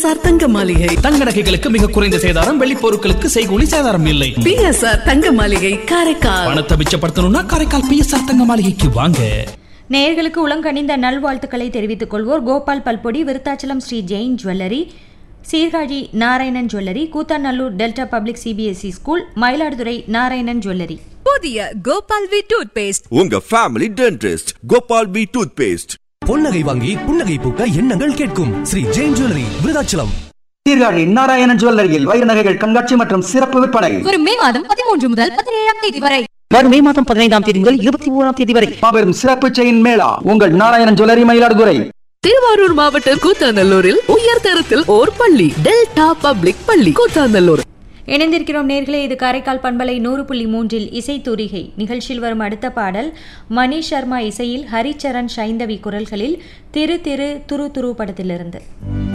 sir தங்க மாளிகை தங்க நகைகளுக்கு மிக குறைந்த சேதாரம் வெள்ளி பொருட்களுக்கு செய்கூலி சேதாரம் இல்லை பிஎஸ்ஆர் தங்க மாளிகை காரைக்கால் பணத்தை மிச்சப்படுத்தணும்னா காரைக்கால் பிஎஸ்ஆர் தங்க மாளிகைக்கு வாங்க நேயர்களுக்கு உளங்கணிந்த நல்வாழ்த்துக்களை தெரிவித்துக் கொள்வோர் கோபால் பல்பொடி Virudhachalam Shri Jain jewellery Sirkazhi Narayanan jewellery Koothanallur delta public CBSE school Mayiladuthurai Narayanan jewellery புதிய கோபால் வி டூத் பேஸ்ட் உங்க family dentist Gopal B toothpaste பொன்னகை வாங்கி புன்னகை பூக்க எண்ணங்கள் கேட்கும் ஸ்ரீ ஜெயின் ஜுவல்லரி விருதாச்சலம் சீர்காழி நாராயணன் ஜுவல்லரியில் வைர நகைகள் கண்காட்சி மற்றும் சிறப்பு விற்பனை வரும் மே மாதம் பதிமூன்று முதல் பதினேழாம் தேதி வரை வரும் மே மாதம் பதினைந்தாம் தேதி முதல் இருபத்தி மூணாம் தேதி வரை மாபெரும் சிறப்பு செயின் மேளா உங்கள் நாராயணன் ஜுவல்லரி மயிலாடுதுறை திருவாரூர் மாவட்டம் கூத்தாநல்லூரில் உயர் தரத்தில் ஓர் பள்ளி டெல்டா பப்ளிக் பள்ளி கூத்தாநல்லூர் இணைந்திருக்கிறோம் நேர்களே இது காரைக்கால் பண்பலை நூறு புள்ளி மூன்றில் இசை தூரிகை நிகழ்ச்சியில் வரும் அடுத்த பாடல் மணி சர்மா இசையில் ஹரிச்சரண் சைந்தவி குரல்களில் திரு திரு துரு துரு படத்திலிருந்து